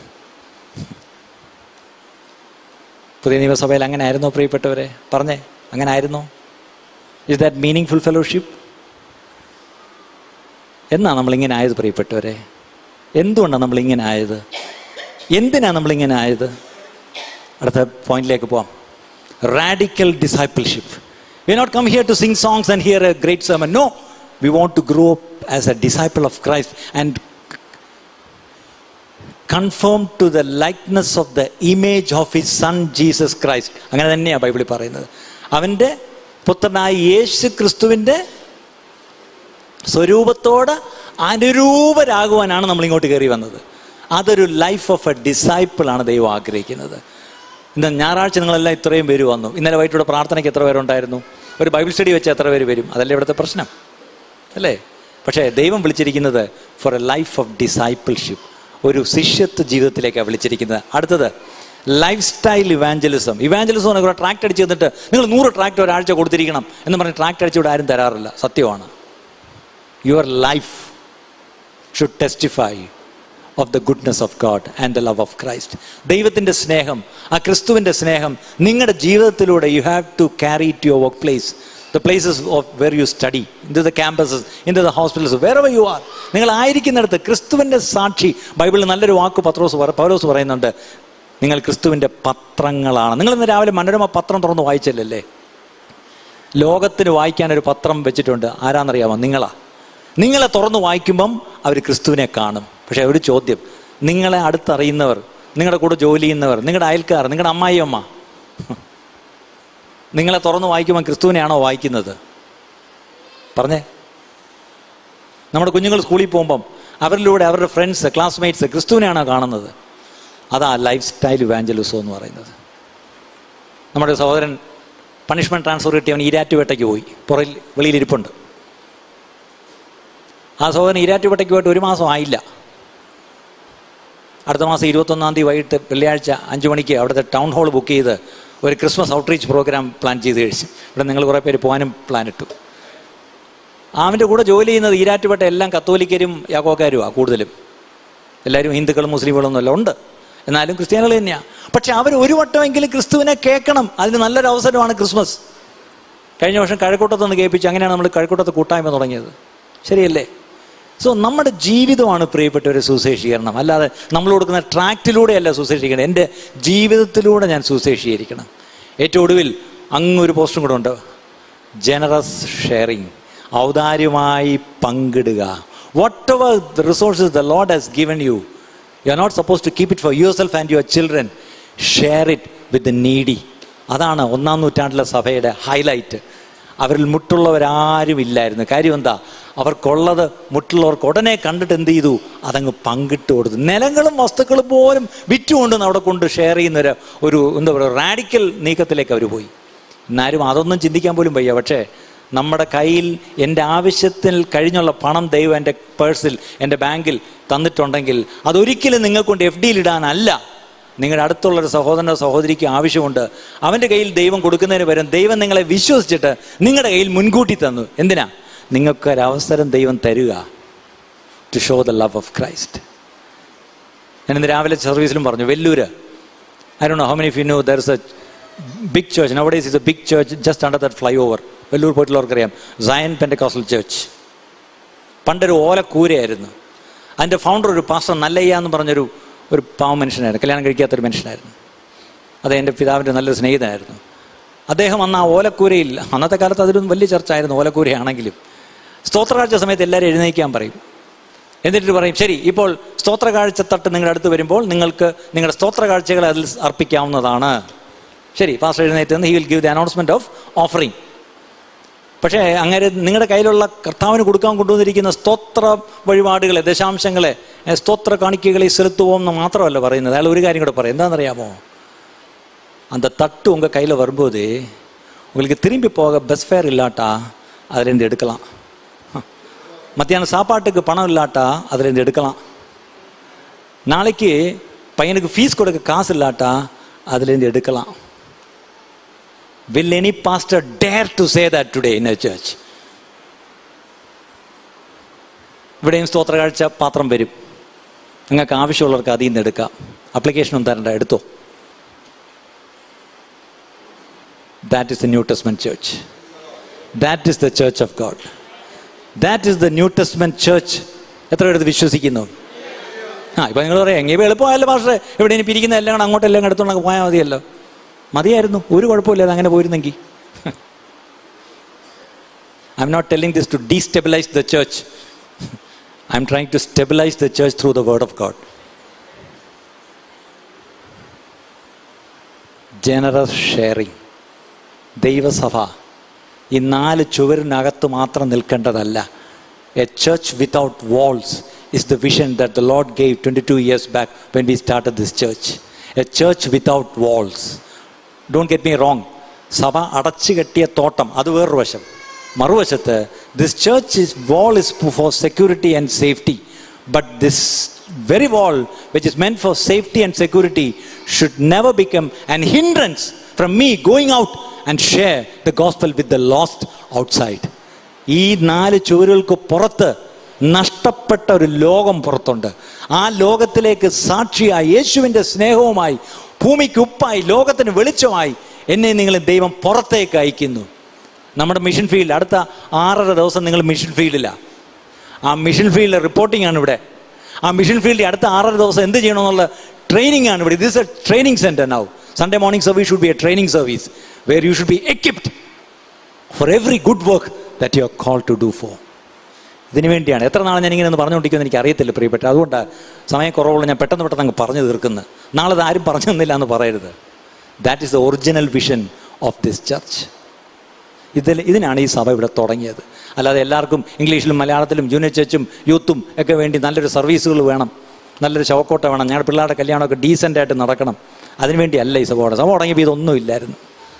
പുതിയ നിയമസഭയിൽ അങ്ങനെ ആയിരുന്നോ പ്രിയപ്പെട്ടവരെ പറഞ്ഞേ അങ്ങനെ ആയിരുന്നോ is that meaningful fellowship എന്നാ നമ്മളിങ്ങനെ ആയത് പ്രിയപ്പെട്ടവരെ എന്തുകൊണ്ടാണ് നമ്മളിങ്ങനെ ആയത് എന്തിനാ നമ്മളിങ്ങനെ ആയത് അടുത്ത പോയിന്റിലേക്ക് പോവാം radical discipleship we not come here to sing songs and hear a great sermon no we want to grow as a disciple of Christ and confirm to the likeness of the image of his son Jesus Christ അങ്ങനെ തന്നെയാണ് ബൈബിളിൽ പറയുന്നത് അവൻ്റെ പുത്രനായ യേശു ക്രിസ്തുവിൻ്റെ സ്വരൂപത്തോട് അനുരൂപരാകുവാനാണ് നമ്മൾ ഇങ്ങോട്ട് കയറി വന്നത് അതൊരു ലൈഫ് ഓഫ് എ ഡിസൈപ്പിൾ ആണ് ദൈവം ആഗ്രഹിക്കുന്നത് ഇന്ന് ഞായറാഴ്ച നിങ്ങളെല്ലാം ഇത്രയും പേര് വന്നു ഇന്നലെ വൈകിട്ടൂടെ പ്രാർത്ഥനയ്ക്ക് എത്ര പേരുണ്ടായിരുന്നു ഒരു ബൈബിൾ സ്റ്റഡി വെച്ച് എത്ര പേര് വരും അതല്ലേ ഇവിടുത്തെ പ്രശ്നം അല്ലേ പക്ഷേ ദൈവം വിളിച്ചിരിക്കുന്നത് for a life of discipleship ഒരു ശിഷ്യത്വ ജീവിതത്തിലേക്കാണ് വിളിച്ചിരിക്കുന്നത് അടുത്തത് ലൈഫ് സ്റ്റൈൽ ഇവാഞ്ചലിസം ഇവാഞ്ചലിസം എന്ന് പറഞ്ഞാൽ ട്രാക്ട് അടിച്ച് തന്നിട്ട് നിങ്ങൾ നൂറ് ട്രാക്ട് ഒരാഴ്ച കൊടുത്തിരിക്കണം എന്ന് പറഞ്ഞ് ട്രാക്ട് അടിച്ചുകൂടെ ആരും തരാറില്ല സത്യമാണ് your life should testify of the goodness of God and the love of Christ ദൈവത്തിൻ്റെ സ്നേഹം ആ ക്രിസ്തുവിൻ്റെ സ്നേഹം നിങ്ങളുടെ ജീവിതത്തിലൂടെ you have to carry to your work place the places of where you study in the campuses in the hospitals where you are നിങ്ങൾ ആയിരിക്കുന്നിടത്ത് ക്രിസ്തുവിൻ്റെ സാക്ഷി ബൈബിളിൽ നല്ലൊരു വാക്ക് പത്രോസ് പറ- പൗലോസ് പറയുന്നുണ്ട് നിങ്ങൾ ക്രിസ്തുവിൻ്റെ പത്രങ്ങളാണ് നിങ്ങൾ ഇന്ന് രാവിലെ മനോരമ പത്രം തുറന്ന് വായിച്ചില്ലല്ലേ ലോകത്തിന് വായിക്കാൻ ഒരു പത്രം വെച്ചിട്ടുണ്ട് ആരാന്നറിയാമോ നിങ്ങളാ നിങ്ങളെ തുറന്ന് വായിക്കുമ്പം അവർ ക്രിസ്തുവിനെ കാണും പക്ഷെ ഒരു ചോദ്യം നിങ്ങളെ അടുത്തറിയുന്നവർ നിങ്ങളുടെ കൂടെ ജോലി ചെയ്യുന്നവർ നിങ്ങളുടെ അയൽക്കാർ നിങ്ങളുടെ അമ്മായിയമ്മ നിങ്ങളെ തുറന്ന് വായിക്കുമ്പോൾ ക്രിസ്തുവിനെയാണോ വായിക്കുന്നത് പറഞ്ഞേ നമ്മുടെ കുഞ്ഞുങ്ങൾ സ്കൂളിൽ പോകുമ്പം അവരിലൂടെ അവരുടെ ഫ്രണ്ട്സ് ക്ലാസ്മേറ്റ്സ് ക്രിസ്തുവിനെയാണോ കാണുന്നത് അതാ ലൈഫ് സ്റ്റൈൽ ഇവാഞ്ചലിസം എന്ന് പറയുന്നത് നമ്മുടെ സഹോദരൻ പണിഷ്മെൻറ്റ് ട്രാൻസ്ഫർ കിട്ടി അവൻ ഈരാറ്റുപേട്ടയ്ക്ക് പോയി പുറയിൽ വെളിയിലിരിപ്പുണ്ട് ആ സഹോദരൻ ഈരാറ്റുപേട്ടയ്ക്ക് പോയിട്ട് ഒരു മാസം ആയില്ല അടുത്ത മാസം ഇരുപത്തൊന്നാം തീയതി വൈകിട്ട് വെള്ളിയാഴ്ച അഞ്ച് മണിക്ക് അവിടുത്തെ ടൗൺ ഹാൾ ബുക്ക് ചെയ്ത് ഒരു ക്രിസ്മസ് ഔട്ട്റീച്ച് പ്രോഗ്രാം പ്ലാൻ ചെയ്ത് കഴിച്ചു ഇവിടെ നിങ്ങൾ കുറേ പേര് പോകാനും പ്ലാൻ ഇട്ടു അവൻ്റെ കൂടെ ജോലി ചെയ്യുന്നത് ഈരാറ്റുപേട്ട എല്ലാം കത്തോലിക്കരും യാക്കോക്കാരുമാണ് കൂടുതലും എല്ലാവരും ഹിന്ദുക്കളും മുസ്ലിമുകളൊന്നും അല്ല ഉണ്ട് എന്നാലും ക്രിസ്ത്യാനികൾ തന്നെയാണ് പക്ഷെ അവർ ഒരു വട്ടമെങ്കിലും ക്രിസ്തുവിനെ കേൾക്കണം അതിന് നല്ലൊരു അവസരമാണ് ക്രിസ്മസ് കഴിഞ്ഞ വർഷം കഴക്കൂട്ടത്ത് നിന്ന് കേൾപ്പിച്ചു അങ്ങനെയാണ് നമ്മൾ കഴക്കൂട്ടത്ത് കൂട്ടായ്മ തുടങ്ങിയത് ശരിയല്ലേ സോ നമ്മുടെ ജീവിതമാണ് പ്രിയപ്പെട്ടവരെ സുശേഷീകരണം അല്ലാതെ നമ്മൾ കൊടുക്കുന്ന ട്രാക്റ്റിലൂടെയല്ല സുശേഷീകരണം എൻ്റെ ജീവിതത്തിലൂടെ ഞാൻ സുശേഷീകരിക്കണം ഏറ്റവും ഒടുവിൽ അങ്ങൊരു പോസ്റ്റും കൂടെ ഉണ്ട് ജനറസ് ഷെയറിങ് ഔദാര്യമായി പങ്കിടുക whatever the resources the Lord has given you you are not suppose to keep it for yourself and your children share it with the needy അതാണ് ഒന്നാം നൂറ്റാണ്ടിലെ സഭയുടെ ഹൈലൈറ്റ് അവരിൽ മുട്ടുള്ളവരാരും ഇല്ലായിരുന്നു കാര്യം എന്താ അവർക്കുള്ളത് മുട്ടുള്ളവർക്ക് ഉടനെ കണ്ടിട്ട് എന്ത് ചെയ്തു അതങ്ങ് പങ്കിട്ട് കൊടുത്തു നിലങ്ങളും വസ്തുക്കളും പോലും വിറ്റുകൊണ്ടുവന്ന് അവിടെ കൊണ്ട് ഷെയർ ചെയ്യുന്ന ഒരു ഒരു എന്താ പറയുക റാഡിക്കൽ നീക്കത്തിലേക്ക് അവർ പോയി എന്നാലും അതൊന്നും ചിന്തിക്കാൻ പോലും വയ്യ പക്ഷേ നമ്മുടെ കയ്യിൽ എൻ്റെ ആവശ്യത്തിൽ കഴിഞ്ഞുള്ള പണം ദൈവം എൻ്റെ പേഴ്സിൽ എൻ്റെ ബാങ്കിൽ തന്നിട്ടുണ്ടെങ്കിൽ അതൊരിക്കലും നിങ്ങൾക്ക് കൊണ്ട് എഫ് ഡിയിൽ ഇടാനല്ല നിങ്ങളുടെ അടുത്തുള്ള ഒരു സഹോദരനോ സഹോദരിക്ക് ആവശ്യമുണ്ട് അവൻ്റെ കയ്യിൽ ദൈവം കൊടുക്കുന്നതിന് പകരം ദൈവം നിങ്ങളെ വിശ്വസിച്ചിട്ട് നിങ്ങളുടെ കയ്യിൽ മുൻകൂട്ടി തന്നു എന്തിനാ നിങ്ങൾക്കൊരവസരം ദൈവം തരിക to show the love of Christ ഞാൻ ഇന്ന് രാവിലെ സർവീസിലും പറഞ്ഞു വെല്ലൂര് ഐ ഡോ know how many you know there is a big church nowadays is a big church just under that flyover Vellore പോയിട്ടുള്ളവർക്കറിയാം സയൻ പെൻഡക്കോസൽ ചേർച്ച് പണ്ടൊരു ഓലക്കൂരയായിരുന്നു അതിൻ്റെ ഫൗണ്ടർ ഒരു പാസ്റ്റർ നല്ലയ്യ എന്ന് പറഞ്ഞൊരു ഒരു പാവ മനുഷ്യനായിരുന്നു കല്യാണം കഴിക്കാത്തൊരു മനുഷ്യനായിരുന്നു അത് എൻ്റെ പിതാവിൻ്റെ നല്ലൊരു സ്നേഹിതനായിരുന്നു അദ്ദേഹം അന്ന് ആ ഓലക്കൂരയിൽ അന്നത്തെ കാലത്ത് അതൊരു വലിയ ചർച്ചയായിരുന്നു ഓലക്കൂരയാണെങ്കിലും സ്തോത്രകാഴ്ച സമയത്ത് എല്ലാവരും എഴുന്നേക്കാൻ പറയും എന്നിട്ട് പറയും ശരി ഇപ്പോൾ സ്തോത്ര കാഴ്ചത്തട്ട് നിങ്ങളുടെ അടുത്ത് വരുമ്പോൾ നിങ്ങൾക്ക് നിങ്ങളുടെ സ്തോത്ര കാഴ്ചകൾ അതിൽ അർപ്പിക്കാവുന്നതാണ് ശരി പാസ്റ്റർ എഴുന്നേറ്റ് he will give the announcement of offering പക്ഷേ അങ്ങനെ നിങ്ങളുടെ കയ്യിലുള്ള കർത്താവിന് കൊടുക്കാൻ കൊണ്ടുവന്നിരിക്കുന്ന സ്തോത്ര വഴിപാടുകളെ ദശാംശങ്ങളെ ഏ, സ്തോത്ര കാണിക്കകളെ സെലുത്തുവോം എന്ന് മാത്രമല്ല പറയുന്നത് അയാൾ ഒരു കാര്യം കൂടെ പറയും എന്താണെന്നറിയാമോ அந்த தட்டு உங்கள் கையில் வரும்போது உங்களுக்கு திரும்பி போக பஸ் ஃபேர் இல்லாட்டா அதுலேருந்து எடுக்கலாம் மத்தியானம் சாப்பாட்டுக்கு பணம் இல்லாட்டா அதுலேருந்து எடுக்கலாம் நாளைக்கு பையனுக்கு ஃபீஸ் கொடுக்க காசு இல்லாட்டா அதுலேருந்து எடுக்கலாம் will any pastor dare to say that today in a church ഇവിടെയും സ്തോത്ര കാഴ്ച പാത്രം വരും നിങ്ങൾക്ക് ആവശ്യമുള്ളവർക്ക് അതിൽ നിന്ന് എടുക്കാം അപ്ലിക്കേഷനൊന്നും തരണ്ട എടുത്തോ that is the New Testament church that is the church of God that is the New Testament church എത്ര പേര് വിശ്വസിക്കുന്നു ആ ഇപ്പൊ നിങ്ങൾ പറയാം എങ്ങനെ എളുപ്പമായല്ലോ മാസ്റ്ററെ ഇവിടെ ഇനി പിരിക്കുന്ന എല്ലാം കൂടെ അങ്ങോട്ടെല്ലാം കൂടെ എടുത്തോണ്ട് പോയാൽ മതിയല്ലോ മതിയായിരുന്നു ഒരു കുഴപ്പമില്ല അങ്ങനെ പോയിരുന്നെങ്കിൽ I'm not telling this to destabilize the church I'm trying to stabilize the church through the word of God generous sharing ദൈവസഭ ഈ നാല് ചുവരിനകത്ത് മാത്രം നിൽക്കേണ്ടതല്ല a church without walls is the vision that the Lord gave twenty two years back when we started this church a church without walls don't get me wrong സഭ അടച്ചു കെട്ടിയ തോട്ടം അത് വേറൊരു വശം മറുവശത്ത് this church is wall is for security and safety but this very wall which is meant for safety and security should never become and hindrance from me going out and share the gospel with the lost outside ഈ നാല് ചുവരുകൾക്ക് പുറത്ത് നഷ്ടപ്പെട്ട ഒരു ലോകം പുറത്തുണ്ട് ആ ലോകത്തിലേക്ക് സാക്ഷിയായി യേശുവിൻ്റെ സ്നേഹവുമായി ഭൂമിക്ക് ഉപ്പായി ലോകത്തിന് വെളിച്ചമായി എന്നെ നിങ്ങൾ ദൈവം പുറത്തേക്ക് അയക്കുന്നു നമ്മുടെ മിഷൻ ഫീൽഡ് അടുത്ത ആറര ദിവസം നിങ്ങൾ മിഷൻ ഫീൽഡിലാണ് ആ മിഷൻ ഫീൽഡ് റിപ്പോർട്ടിംഗ് ആണ് ഇവിടെ ആ മിഷൻ ഫീൽഡിൽ അടുത്ത ആറര ദിവസം എന്ത് ചെയ്യണമെന്നുള്ള ട്രെയിനിങ് ആണ് ഇവിടെ this a training centre now Sunday morning service should be a training service where you should be equipped for every good work that you are call to do for ഇതിനു വേണ്ടിയാണ് എത്ര നാളെ ഞാൻ ഇങ്ങനെ ഒന്ന് പറഞ്ഞുകൊണ്ടിരിക്കുമെന്ന് എനിക്ക് അറിയത്തില്ല പ്രിയപ്പെട്ട അതുകൊണ്ടാണ് സമയം കുറവുള്ള ഞാൻ പെട്ടെന്ന് പെട്ടെന്ന് അങ്ങ് പറഞ്ഞു തീർക്കുന്നത് നാളെ ഇത് ആരും പറഞ്ഞു തന്നില്ല എന്ന് പറയരുത് that is the original vision of this church ഇതിൽ ഇതിനാണ് ഈ സഭ ഇവിടെ തുടങ്ങിയത് അല്ലാതെ എല്ലാവർക്കും ഇംഗ്ലീഷിലും മലയാളത്തിലും ജൂനിയർ ചർച്ചും യൂത്തും ഒക്കെ വേണ്ടി നല്ലൊരു സർവീസുകൾ വേണം നല്ലൊരു ശവക്കോട്ട വേണം ഞങ്ങളുടെ പിള്ളേരുടെ കല്യാണമൊക്കെ ഡീസൻ്റ് ആയിട്ട് നടക്കണം അതിനുവേണ്ടി അല്ല ഈ സഭ തുടങ്ങി. സഭ തുടങ്ങിയപ്പോൾ ഇതൊന്നും ഇല്ലായിരുന്നു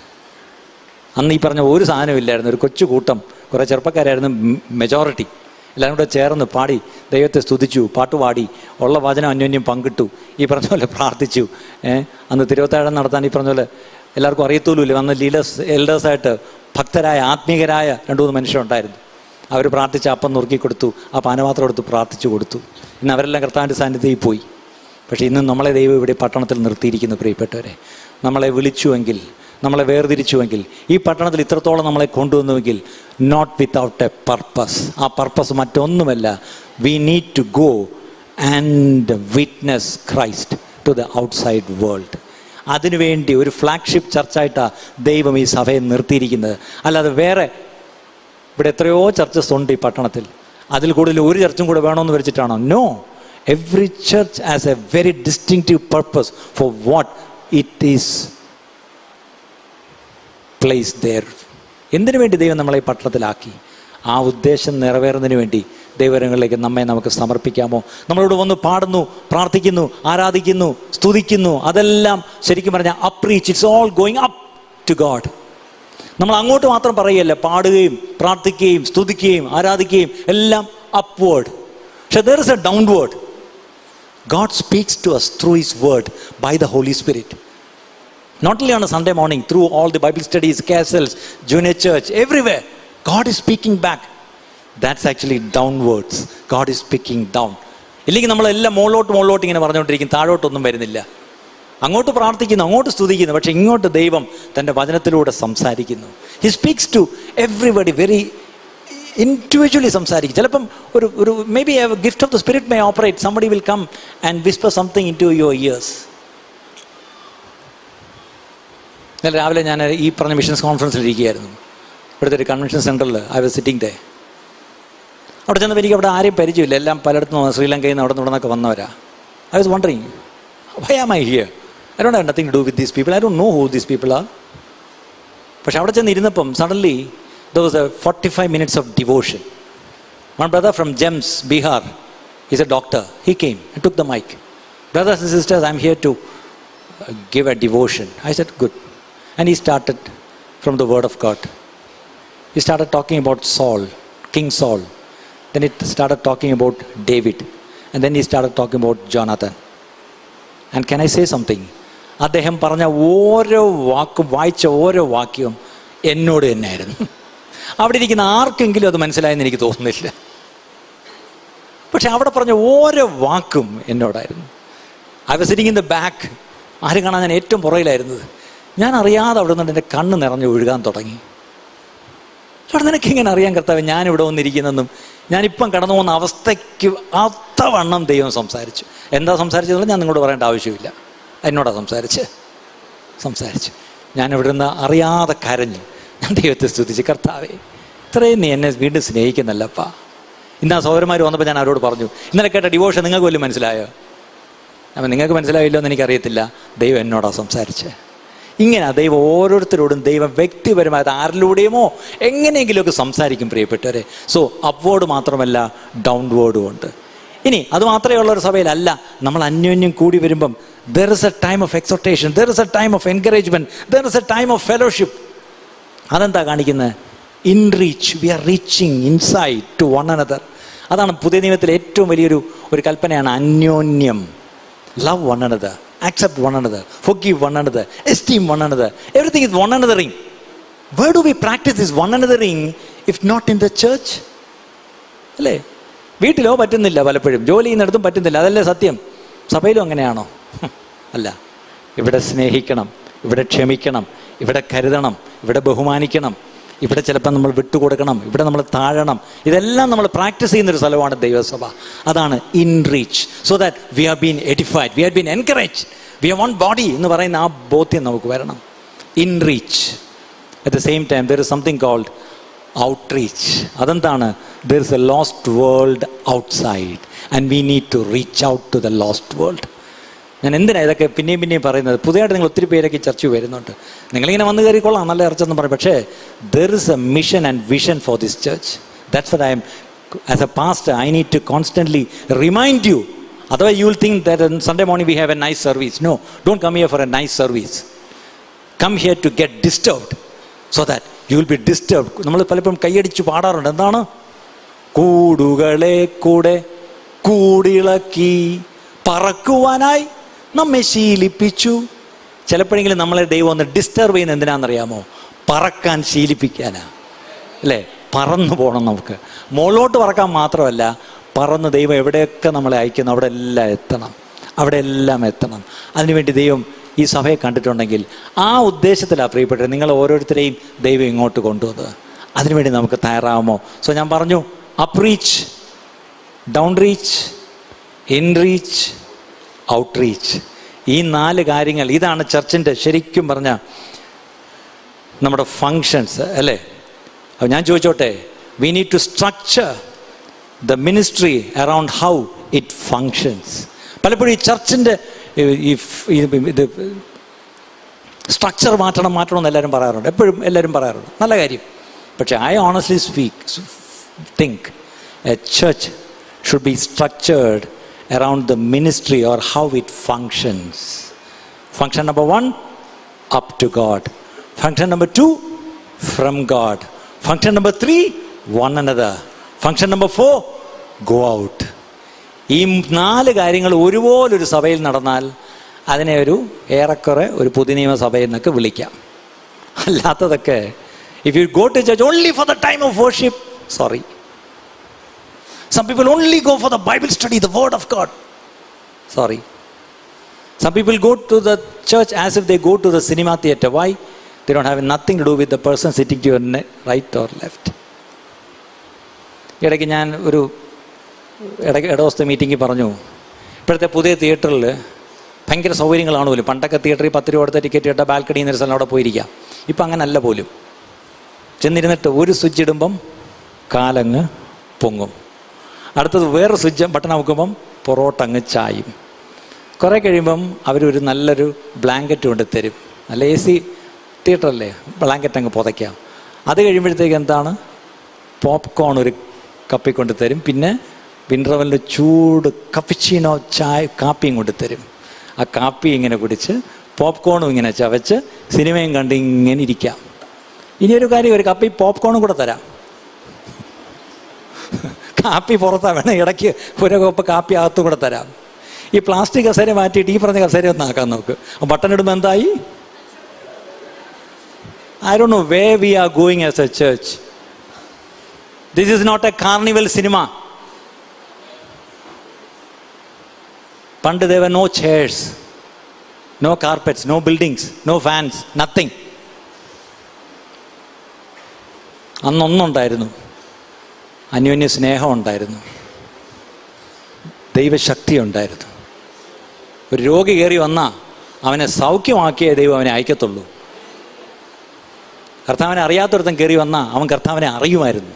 അന്ന് ഈ പറഞ്ഞ ഒരു സാധനവും ഇല്ലായിരുന്നു ഒരു കൊച്ചു കൂട്ടം കുറേ ചെറുപ്പക്കാരായിരുന്നു മെജോറിറ്റി എല്ലാവരും കൂടെ ചേർന്ന് പാടി ദൈവത്തെ സ്തുതിച്ചു പാട്ടുപാടി ഉള്ള വചനം അന്യോന്യം പങ്കിട്ടു ഈ പറഞ്ഞ പോലെ പ്രാർത്ഥിച്ചു ഏഹ് അന്ന് തിരുവത്താഴം നടത്താൻ ഈ പറഞ്ഞ പോലെ എല്ലാവർക്കും അറിയത്തോലുമില്ല വന്ന് ലീഡേഴ്സ് എൽഡേഴ്സായിട്ട് ഭക്തരായ ആത്മീകരായ രണ്ട് മൂന്ന് മനുഷ്യരുണ്ടായിരുന്നു അവർ പ്രാർത്ഥിച്ച് അപ്പം നുറുക്കി കൊടുത്തു ആ പാനപാത്രം എടുത്ത് പ്രാർത്ഥിച്ചു കൊടുത്തു ഇന്ന് അവരെല്ലാം കർത്താവിൻ്റെ സാന്നിധ്യത്തിൽ പോയി പക്ഷേ ഇന്ന് നമ്മളെ ദൈവം ഇവിടെ പട്ടണത്തിൽ നിർത്തിയിരിക്കുന്നു പ്രിയപ്പെട്ടവരെ നമ്മളെ വിളിച്ചുവെങ്കിൽ നമ്മളെ വേർതിരിച്ചുവെങ്കിൽ ഈ പട്ടണത്തിൽ ഇത്രത്തോളം നമ്മളെ കൊണ്ടുവന്നുവെങ്കിൽ നോട്ട് വിത്തൗട്ട് എ പർപ്പസ് ആ പർപ്പസ് മറ്റൊന്നുമല്ല we need to go and witness Christ to the outside world അതിനുവേണ്ടി ഒരു ഫ്ലാഗ്ഷിപ്പ് ചർച്ചായിട്ടാണ് ദൈവം ഈ സഭയെ നിർത്തിയിരിക്കുന്നത് അല്ലാതെ വേറെ ഇവിടെ എത്രയോ ചർച്ചസ് ഉണ്ട് ഈ പട്ടണത്തിൽ അതിൽ കൂടുതൽ ഒരു ചർച്ചും കൂടെ വേണമെന്ന് വെച്ചിട്ടാണോ no every church as a very distinctive purpose for what it is place there എന്തിനു വേണ്ടി ദൈവം നമ്മളെ ഈ പട്ടണത്തിലാക്കി ആ ഉദ്ദേശം നിറവേറുന്നതിന് വേണ്ടി ദൈവരങ്ങളിലേക്ക് നമ്മെ നമുക്ക് സമർപ്പിക്കാമോ നമ്മളോട് വന്ന് പാടുന്നു പ്രാർത്ഥിക്കുന്നു ആരാധിക്കുന്നു സ്തുതിക്കുന്നു അതെല്ലാം ശരിക്കും പറഞ്ഞാൽ up reach it's all going up to God നമ്മൾ അങ്ങോട്ട് മാത്രം പറയുകയല്ല പാടുകയും പ്രാർത്ഥിക്കുകയും സ്തുതിക്കുകയും ആരാധിക്കുകയും എല്ലാം അപ്വേർഡ് പക്ഷെ there is a downward God speaks to us through his word by the Holy Spirit Not only on a Sunday morning, through all the Bible studies, castles, junior church, everywhere, God is speaking back. That's actually downwards. God is speaking down. ഇല്ലെങ്കിൽ നമ്മളെല്ലാം മുകളിലോട്ട് മുകളിലോട്ട് ഇങ്ങനെ പറഞ്ഞുകൊണ്ടിരിക്കും താഴോട്ടൊന്നും വരുന്നില്ല അങ്ങോട്ട് പ്രാർത്ഥിക്കുന്നു അങ്ങോട്ട് സ്തുതിക്കുന്നു പക്ഷെ ഇങ്ങോട്ട് ദൈവം തൻ്റെ വചനത്തിലൂടെ സംസാരിക്കുന്നു he speaks to everybody very individually സംസാരിക്കും ചിലപ്പം ഒരു ഒരു may be gift of the spirit may operate somebody will come and whisper something into your ears ഇന്നലെ രാവിലെ ഞാൻ ഈ പറഞ്ഞ മിഷൻസ് കോൺഫറൻസിൽ ഇരിക്കുകയായിരുന്നു ഇവിടുത്തെ ഒരു കൺവെൻഷൻ സെൻറ്ററിൽ ഐ വാസ് സിറ്റിംഗ് ഡേ അവിടെ ചെന്നപ്പോൾ എനിക്ക് അവിടെ ആരെയും പരിചയമില്ല എല്ലാം പലയിടത്തും വന്ന് ശ്രീലങ്കയിൽ നിന്ന് അവിടെ നിന്നൊക്കെ വന്നവരാ I was wondering why am I here I don't have nothing to do with these people I don't know who these people are പക്ഷെ അവിടെ ചെന്ന് ഇരുന്നപ്പം suddenly the was a forty five minutes of devotion one brother from GEMS Bihar is a doctor he came I took the mic brothers and sisters I'm here to give a devotion. I said, good. And he started from the word of God. He started talking about Saul, King Saul. Then it started talking about David. And then he started talking about Jonathan. And can I say something? അദ്ദേഹം പറഞ്ഞ ഓരോ വാക്കും വായിച്ച ഓരോ വാക്യവും എന്നോട് തന്നെയായിരുന്നു അവിടെ ഇരിക്കുന്ന ആർക്കെങ്കിലും അത് മനസ്സിലായെന്ന് എനിക്ക് തോന്നുന്നില്ല പക്ഷെ അവിടെ പറഞ്ഞ ഓരോ വാക്കും എന്നോടായിരുന്നു I was sitting in the back ആരും കാണാൻ ഞാൻ ഏറ്റവും പുറകിലായിരുന്നത് ഞാൻ അറിയാതെ അവിടെ നിന്ന് എൻ്റെ കണ്ണ് നിറഞ്ഞ് ഒഴുകാൻ തുടങ്ങി അവിടെ നിനക്ക് ഇങ്ങനെ അറിയാൻ കർത്താവ് ഞാനിവിടെ വന്നിരിക്കുന്നെന്നും ഞാനിപ്പം കടന്നു പോകുന്ന അവസ്ഥയ്ക്ക് അത്തവണ്ണം ദൈവം സംസാരിച്ചു എന്താ സംസാരിച്ചതെന്ന് ഞാൻ നിങ്ങളോട് പറയേണ്ട ആവശ്യമില്ല എന്നോടാ സംസാരിച്ച് സംസാരിച്ചു ഞാൻ ഇവിടെ നിന്ന് അറിയാതെ കരഞ്ഞു ഞാൻ ദൈവത്തെ സ്തുതിച്ച് കർത്താവേ ഇത്രയും നീ എന്നെ വീണ്ടും സ്നേഹിക്കുന്നല്ലപ്പാ ഇന്ന് ആ സഹോദരന്മാർ വന്നപ്പോൾ ഞാൻ അവരോട് പറഞ്ഞു ഇന്നലെ കേട്ട ഡിവോഷൻ നിങ്ങൾക്ക് വല്ലതും മനസ്സിലായോ അപ്പം നിങ്ങൾക്ക് മനസ്സിലായില്ലോ എന്ന് എനിക്കറിയത്തില്ല ദൈവം എന്നോടാ സംസാരിച്ച് ഇങ്ങനെ ദൈവം ഓരോരുത്തരോടും ദൈവം വ്യക്തിപരമായത് ആരിലൂടെയുമോ എങ്ങനെയെങ്കിലുമൊക്കെ സംസാരിക്കും പ്രിയപ്പെട്ടവരെ സോ അപ്വേർഡ് മാത്രമല്ല ഡൗൺവേർഡും ഉണ്ട് ഇനി അത് മാത്രമേ ഉള്ള ഒരു സഭയിലല്ല നമ്മൾ അന്യോന്യം കൂടി വരുമ്പം there is a time of exhortation there is a time of encouragement there is a time of fellowship അതെന്താ കാണിക്കുന്നത് in reach we are reaching inside to one another അതാണ് പുതിയ നിയമത്തിലെ ഏറ്റവും വലിയൊരു ഒരു കൽപ്പനയാണ് അന്യോന്യം love one another accept one another forgive one another esteem one another everything is one anothering where do we practice this one anothering if not in the church അല്ലേ വീട്ടിലോ പറ്റുന്നില്ല പലപ്പോഴും ജോലി ചെയ്യുന്നിടത്തും പറ്റുന്നില്ല അതല്ലേ സത്യം സഭയിലും അങ്ങനെയാണോ ഹും, അല്ല ഇവിടെ സ്നേഹിക്കണം ഇവിടെ ക്ഷമിക്കണം ഇവിടെ കരുതണം ഇവിടെ ബഹുമാനിക്കണം ഇവിടെ ചിലപ്പോൾ നമ്മൾ വിട്ടുകൊടുക്കണം ഇവിടെ നമ്മൾ താഴണം ഇതെല്ലാം നമ്മൾ പ്രാക്ടീസ് ചെയ്യുന്ന ഒരു സ്ഥലമാണ് ദൈവസഭ അതാണ് in reach so that we are been edified we are been encourage we are one body എന്ന് പറയുന്ന ആ ബോധ്യം നമുക്ക് വരണം in reach at the same time there is something called outreach അതെന്താണ് there is a lost world outside and we need to reach out to the lost world ഞാൻ എന്തിനാ ഇതൊക്കെ പിന്നെയും പിന്നെയും പറയുന്നത് പുതിയതായിട്ട് നിങ്ങൾ ഒത്തിരി പേരൊക്കെ ഈ ചർച്ച വരുന്നുണ്ട് നിങ്ങളിങ്ങനെ വന്ന് കയറിക്കൊള്ളാം നല്ല ഇറച്ചെന്ന് പറയും പക്ഷേ there is a mission and vision for this church that's what I'm as a past I need to constantly remind you അഥവാ you will think that Sunday morning we have a nice service no don't come here for a nice service come here to get disturbed so that you will be disturbed നമ്മൾ പലപ്പോഴും കൈയടിച്ച് പാടാറുണ്ട് എന്താണ് കൂടുകളെ കൂടെ കൂടിളക്കി പറക്കുവാനായി നമ്മെ ശീലിപ്പിച്ചു ചിലപ്പോഴെങ്കിലും നമ്മളെ ദൈവം ഒന്ന് ഡിസ്റ്റർബ് ചെയ്യുന്ന എന്തിനാണെന്നറിയാമോ പറക്കാൻ ശീലിപ്പിക്കാനാ അല്ലേ പറന്നു പോകണം നമുക്ക് മുകളിലോട്ട് പറക്കാൻ മാത്രമല്ല പറന്ന് ദൈവം എവിടെയൊക്കെ നമ്മളെ അയക്കുന്നു അവിടെ എല്ലാം എത്തണം അവിടെ എല്ലാം എത്തണം അതിനുവേണ്ടി ദൈവം ഈ സഭയെ കണ്ടിട്ടുണ്ടെങ്കിൽ ആ ഉദ്ദേശത്തിലാണ് പ്രിയപ്പെട്ടത് നിങ്ങൾ ഓരോരുത്തരെയും ദൈവം ഇങ്ങോട്ട് കൊണ്ടുവന്നത് അതിനുവേണ്ടി നമുക്ക് തയ്യാറാവുമോ സോ ഞാൻ പറഞ്ഞു up reach down reach in reach out reach ഈ നാല് കാര്യങ്ങൾ ഇതാണ് ചർച്ചിൻ്റെ ശരിക്കും പറഞ്ഞ നമ്മുടെ ഫങ്ഷൻസ് അല്ലേ അപ്പോൾ ഞാൻ ചോദിച്ചോട്ടെ we need to structure the ministry around how it functions പലപ്പോഴും ഈ ചർച്ചിൻ്റെ ഈ ഇത് സ്ട്രക്ചർ മാറ്റണം മാറ്റണം എന്ന് എല്ലാവരും പറയാറുണ്ട് എപ്പോഴും എല്ലാവരും പറയാറുണ്ട് നല്ല കാര്യം പക്ഷേ I honestly speak think a church should be structured around the ministry or how it functions. Function number one, up to God. Function number two, from God. Function number three, one another. Function number four, go out. ഈ നാല് കാര്യങ്ങൾ ഒരുപോലൊരു സഭയിൽ നടന്നാൽ അതിനെ ഒരു ഏറെക്കുറെ ഒരു പുതുനിയമ സഭയിൽ നിന്നൊക്കെ വിളിക്കാം അല്ലാത്തതൊക്കെ if you go to judge only for the time of worship sorry Some people only go for the Bible study, the Word of God. Sorry. Some people go to the church as if they go to the cinema theater. Why? They don't have nothing to do with the person sitting to your ne- right or left. ഇടയ്ക്ക് ഞാൻ ഒരു ഇടയ്ക്ക് ഇട ദിവസത്തെ മീറ്റിങ്ങിൽ പറഞ്ഞു ഇപ്പോഴത്തെ പുതിയ തിയേറ്ററിൽ ഭയങ്കര സൗകര്യങ്ങളാണ് പോലും പണ്ടൊക്കെ തിയേറ്ററിൽ പത്ത് രൂപ കൊടുത്ത ടിക്കറ്റ് ഇട്ട ബാൽക്കണി എന്നൊരു സ്ഥലം അവിടെ പോയിരിക്കാം ഇപ്പം അങ്ങനല്ല പോലും ചെന്നിരുന്നിട്ട് ഒരു സ്വിച്ച് ഇടുമ്പം കാലങ്ങ് പൊങ്ങും അടുത്തത് വേറെ സ്വിച്ച് ബട്ടൺ അമുക്കുമ്പം പൊറോട്ട അങ്ങ് ചായും കുറേ കഴിയുമ്പം അവരൊരു നല്ലൊരു ബ്ലാങ്കറ്റ് കൊണ്ട് തരും നല്ല എ സി തിയേറ്ററല്ലേ ബ്ലാങ്കറ്റ് അങ്ങ് പുതയ്ക്കാം അത് കഴിയുമ്പോഴത്തേക്ക് എന്താണ് പോപ്കോൺ ഒരു കപ്പി കൊണ്ട് തരും പിന്നെ വിൻട്രവലിന് ചൂട് കപ്പിച്ചീനോ ചായ കാപ്പിയും കൊണ്ട് തരും ആ കാപ്പി ഇങ്ങനെ കുടിച്ച് പോപ്കോണും ഇങ്ങനെ ചവച്ച് സിനിമയും കണ്ട് ഇങ്ങനെ ഇരിക്കാം ഇനിയൊരു കാര്യം ഒരു കപ്പി പോപ്കോണും കൂടെ തരാം കാപ്പി പുറത്താ വേണം ഇടയ്ക്ക് ഒരു കപ്പ് കാപ്പി അകത്തും കൂടെ തരാം ഈ പ്ലാസ്റ്റിക് കസേര മാറ്റിയിട്ട് ഈ പറഞ്ഞ കസേര ഒന്ന് ആക്കാൻ നോക്ക് ബട്ടൺ ഇടുമ്പോൾ എന്തായി ഐ ഡോ know way we are going as a church this is not a carnival cinema പണ്ട് ദേവ no chairs no carpets no buildings no fans nothing അന്നൊന്നുണ്ടായിരുന്നു അന്യോന്യ സ്നേഹം ഉണ്ടായിരുന്നു ദൈവശക്തി ഉണ്ടായിരുന്നു ഒരു രോഗി കയറി വന്നാൽ അവനെ സൗഖ്യമാക്കിയേ ദൈവം അവനെ അയക്കത്തുള്ളൂ കർത്താവിനെ അറിയാത്തൊരുത്തൻ കയറി വന്നാൽ അവൻ കർത്താവിനെ അറിയുമായിരുന്നു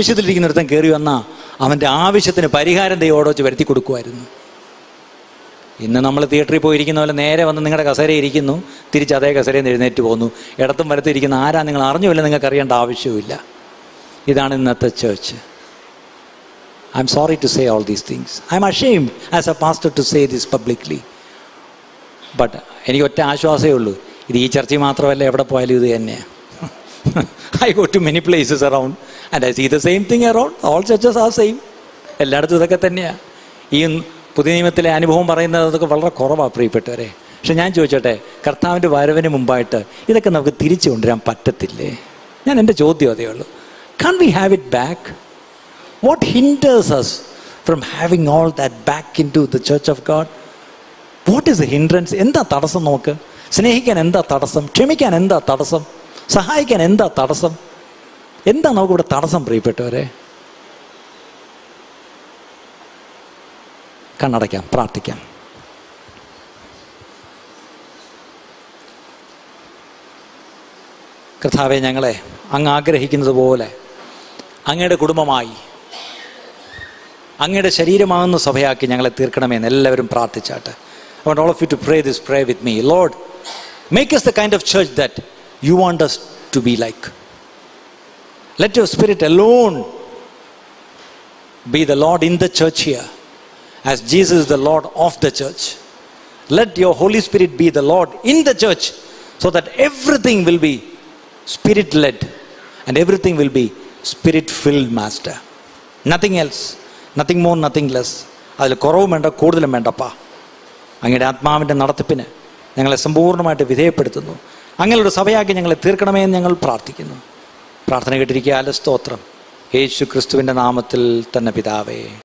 ആവശ്യത്തിലിരിക്കുന്നൊരുത്തൻ കയറി വന്നാൽ അവൻ്റെ ആവശ്യത്തിന് പരിഹാരം ദൈവോട് വെച്ച് വരുത്തി കൊടുക്കുമായിരുന്നു ഇന്ന് നമ്മൾ തിയേറ്ററിൽ പോയിരിക്കുന്ന പോലെ നേരെ വന്ന് നിങ്ങളുടെ കസേര ഇരിക്കുന്നു തിരിച്ച് അതേ കസേരയിൽ നിന്ന് എഴുന്നേറ്റ് പോകുന്നു ഇടത്തും വലത്തും ഇരിക്കുന്ന ആരാ നിങ്ങൾ അറിഞ്ഞുമില്ല നിങ്ങൾക്ക് അറിയേണ്ട ആവശ്യവുമില്ല ഇതാണ് ഇന്നത്തെ church I'm sorry to say all these things I'm ashamed as a pastor to say this publicly but എനിക്ക് ഒറ്റ ആശ്വാസമേ ഉള്ളൂ ഇത് ഈ ചർച്ചയിൽ മാത്രമല്ല എവിടെ പോയാലും ഇത് തന്നെയാണ് I go to many places around and I see the same thing around all churches are same എല്ലായിടത്തും ഇതൊക്കെ തന്നെയാണ് ഈ പുതിയ നിയമത്തിലെ അനുഭവം പറയുന്നത് അതൊക്കെ വളരെ കുറവാണ് പ്രിയപ്പെട്ടവരെ പക്ഷെ ഞാൻ ചോദിച്ചോട്ടെ കർത്താവിൻ്റെ വരവിന് മുമ്പായിട്ട് ഇതൊക്കെ നമുക്ക് തിരിച്ചു കൊണ്ടുവരാൻ പറ്റത്തില്ലേ ഞാൻ എൻ്റെ ചോദ്യം അതേ ഉള്ളൂ can we have it back what hinders us from having all that back into the church of God what is a hindrance എന്താ തടസ്സം നോക്ക് സ്നേഹിക്കാൻ എന്താ തടസ്സം ക്ഷമിക്കാൻ എന്താ തടസ്സം സഹായിക്കാൻ എന്താ തടസ്സം എന്താ നമുക്കിവിടെ തടസ്സം പ്രിയപ്പെട്ടവരെ കണ്ണടയ്ക്കാം പ്രാർത്ഥിക്കാം കർത്താവെ ഞങ്ങളെ അങ്ങ് ആഗ്രഹിക്കുന്നത് പോലെ അങ്ങയുടെ കുടുംബമായി അങ്ങയുടെ ശരീരമാകുന്ന സഭയാക്കി ഞങ്ങളെ തീർക്കണമെന്ന് എല്ലാവരും പ്രാർത്ഥിച്ചാട്ട് I want all of you to pray this prayer with me. Lord, make us the kind of church that you want us to be like. Let your spirit alone be the Lord in the church here, as Jesus is the Lord of the church. Let your Holy Spirit be the Lord in the church, so that everything will be spirit led and everything will be spirit filled, Master. Nothing else, nothing more, nothing less. അതിൽ കുറവും വേണ്ട കൂടുതലും വേണ്ടപ്പാ അങ്ങയുടെ ആത്മാവിൻ്റെ നടത്തിപ്പിന് ഞങ്ങളെ സമ്പൂർണ്ണമായിട്ട് വിധേയപ്പെടുത്തുന്നു അങ്ങനെയുള്ള സഭയാക്കി ഞങ്ങളെ തീർക്കണമേ എന്ന് ഞങ്ങൾ പ്രാർത്ഥിക്കുന്നു പ്രാർത്ഥന കേട്ടിരിക്കുക സ്തോത്രം യേശു ക്രിസ്തുവിൻ്റെ നാമത്തിൽ തന്നെ പിതാവേ